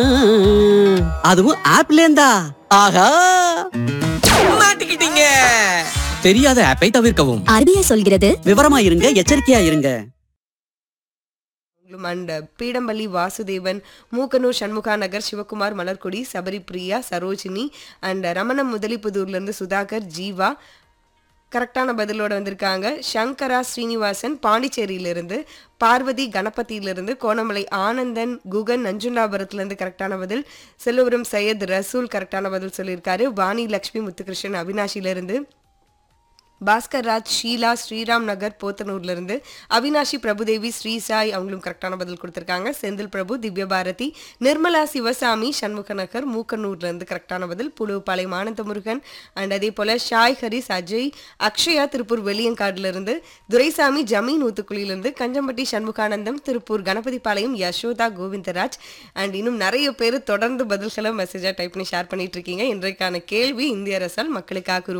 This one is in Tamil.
அதுவும் ஆப்ல இருந்தா ஆஹா மாட்டிக்கிட்டீங்க தெரியாத ஆப்பை தவிர்க்கவும் ஆர்பிஐ சொல்கிறது விவரமா இருங்க எச்சரிக்கையா இருங்க அண்ட் பீடம்பள்ளி வாசுதேவன் மூக்கனூர் சண்முகா நகர் சிவகுமார் மலர்கொடி சபரி பிரியா சரோஜினி அண்ட் ரமணம் முதலிப்புதூர்லேருந்து சுதாகர் ஜீவா கரெக்டான பதிலோட வந்திருக்காங்க சங்கரா ஸ்ரீனிவாசன் பாண்டிச்சேரியிலிருந்து பார்வதி கணபதியிலிருந்து கோணமலை ஆனந்தன் குகன் நஞ்சுண்டாபுரத்துலேருந்து கரெக்டான பதில் செல்லுவரம் சையத் ரசூல் கரெக்டான பதில் சொல்லியிருக்காரு வாணி லக்ஷ்மி முத்துகிருஷ்ணன் அவினாஷியிலிருந்து பாஸ்கர் ராஜ் ஷீலா ஸ்ரீராம் நகர் போத்தனூர்ல இருந்து அவினாஷி பிரபுதேவி ஸ்ரீ சாய் அவங்களும் கரெக்டான பதில் கொடுத்திருக்காங்க செந்தில் பிரபு திவ்ய பாரதி நிர்மலா சிவசாமி சண்முக நகர் மூக்கனூர்ல இருந்து கரெக்டான பதில் புழுப்பாளையம் ஆனந்த முருகன் அண்ட் அதே போல ஷாய் ஹரிஸ் அஜய் அக்ஷயா திருப்பூர் வெளியங்காடுல இருந்து துரைசாமி ஜமீன் ஊத்துக்குழியில இருந்து கஞ்சம்பட்டி சண்முகானந்தம் திருப்பூர் கணபதிபாளையம் யசோதா கோவிந்தராஜ் அண்ட் இன்னும் நிறைய பேர் தொடர்ந்து பதில்களை மெசேஜா டைப் பண்ணி ஷேர் பண்ணிட்டு இருக்கீங்க இன்றைக்கான கேள்வி இந்திய அரசால் மக்களுக்காக